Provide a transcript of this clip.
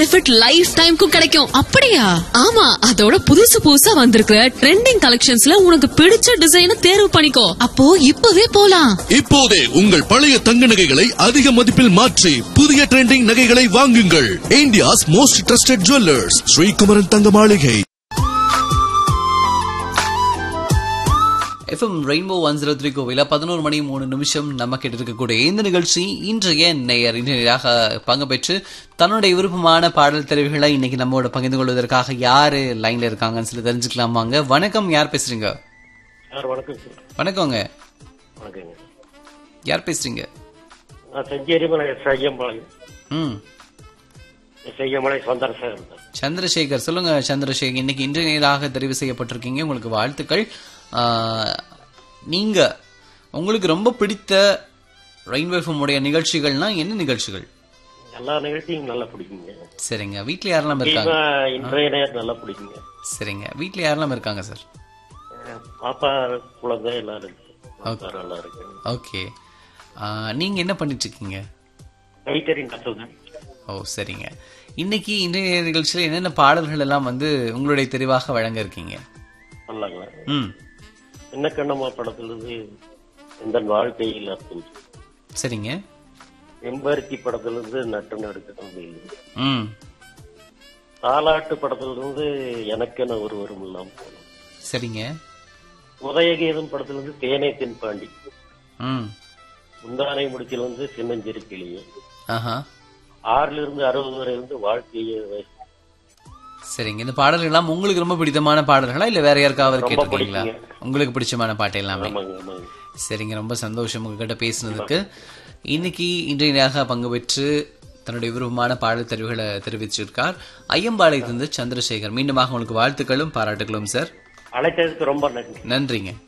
Benefit life டைம்க்கும் கிடைக்கும் அப்படியா ஆமா அதோட புதுசு புதுசா வந்திருக்கிற ட்ரெண்டிங் கலெக்ஷன்ஸ்ல உனக்கு பிடிச்ச டிசைனை தேர்வு பண்ணிக்கோ அப்போ இப்பவே போலாம் இப்போதே உங்கள் பழைய தங்க நகைகளை அதிக மதிப்பில் மாற்றி புதிய ட்ரெண்டிங் நகைகளை வாங்குங்கள் India's most trusted jewellers Sreekumaran Thanga Maaligai FM rainbow one zero three கோவில பதினோரு மணி மூணு நிமிஷம் நம்ம கிட்ட இருக்கக்கூடிய இந்த நிகழ்ச்சி இன்றைய நேயர் இன்றையாக பங்கு பெற்று தன்னுடைய விருப்பமான பாடல் தெரிவுகளை இன்னைக்கு நம்மோட பகிர்ந்து கொள்வதற்காக யாரு லைன்ல இருக்காங்கன்னு சொல்லி தெரிஞ்சுக்கலாமாங்க வணக்கம் யார் பேசுறீங்க சார் வணக்கம் சார் வணக்கங்க வணக்கங்க யார் பேசுறீங்க நான் செஞ்சேரிமலை செய்யம்பாளையம் ம் செய்யமலை சந்திரசேகரன் சார் சந்திரசேகர் சொல்லுங்க சந்திரசேகர் இன்னைக்கு இன்றைய நேராக தெரிவு செய்யப்பட்டிருக்கீங்க உங்களுக்கு வாழ்த்துக்கள் ஆஹ், நீங்க உங்களுக்கு ரொம்ப பிடித்த ரெயின்போ உடைய நிகழ்ச்சிகள்னா என்ன நிகழ்ச்சிகள் எல்லா நிகழ்ச்சியும் நல்லா பிடிக்குங்க சரிங்க வீட்ல யாரெல்லாம் இருக்காங்க முக்கியமா இன்றைய நேரம் நல்லா பிடிக்குங்க சரிங்க வீட்ல யாரெல்லாம் இருக்காங்க சார் அஹ் பாப்பா குழந்தை எல்லாரும் இருக்கு பாப்பா நல்லா இருக்கு ஓகே நீங்க என்ன பண்ணிட்டு இருக்கீங்க கைத்தறின் கத்துங்க ஓ சரிங்க இன்னைக்கு இன்றைய நிகழ்ச்சியில என்னென்ன பாடல்கள் எல்லாம் வந்து உங்களுடைய தெரிவாக வழங்க இருக்கீங்க நல்லாங்களா ம் என்ன கண்ணம்மா படத்திலிருந்து இந்த வாழ்க்கையில் அர்த்தம் சரிங்க எம்பருத்தி படத்திலிருந்து நட்டு நடுக்கிறது ம் தாலாட்டு படத்திலிருந்து எனக்கென ஒருவரும் இல்லாம போனோம் சரிங்க உதயகீதம் படத்திலிருந்து தேனே தென்பாண்டி ம் முந்தானை முடிச்சில் வந்து சின்னஞ்சிறு கிளியே ஆஹா ஆறுல இருந்து அறுபது வரை இருந்து வாழ்க்கையை வை- சரிங்க இந்த பாடல்கள் எல்லாம் உங்களுக்கு ரொம்ப பிடித்தமான பாடல்களா இல்ல வேற யாருக்காவது ரொம்ப கேட்டிருக்கீங்களா பிடிக்குங்க. உங்களுக்கு பிடிச்சமான பாட்டு எல்லாமே ஆமாங்க ஆமாங்க சரிங்க ரொம்ப சந்தோஷம் உங்ககிட்ட பேசுனதுக்கு இன்னைக்கு இன்றைய நேராக பங்கு பெற்று தன்னுடைய விருப்பமான பாடல் தெரிவுகளை தெரிவிச்சிருக்கார் ஐயம்பாளையத்திலிருந்து சந்திரசேகர் மீண்டுமாக உங்களுக்கு வாழ்த்துக்களும் பாராட்டுகளும் சார் அழைத்ததுக்கு ரொம்ப நன்றி நன்றிங்க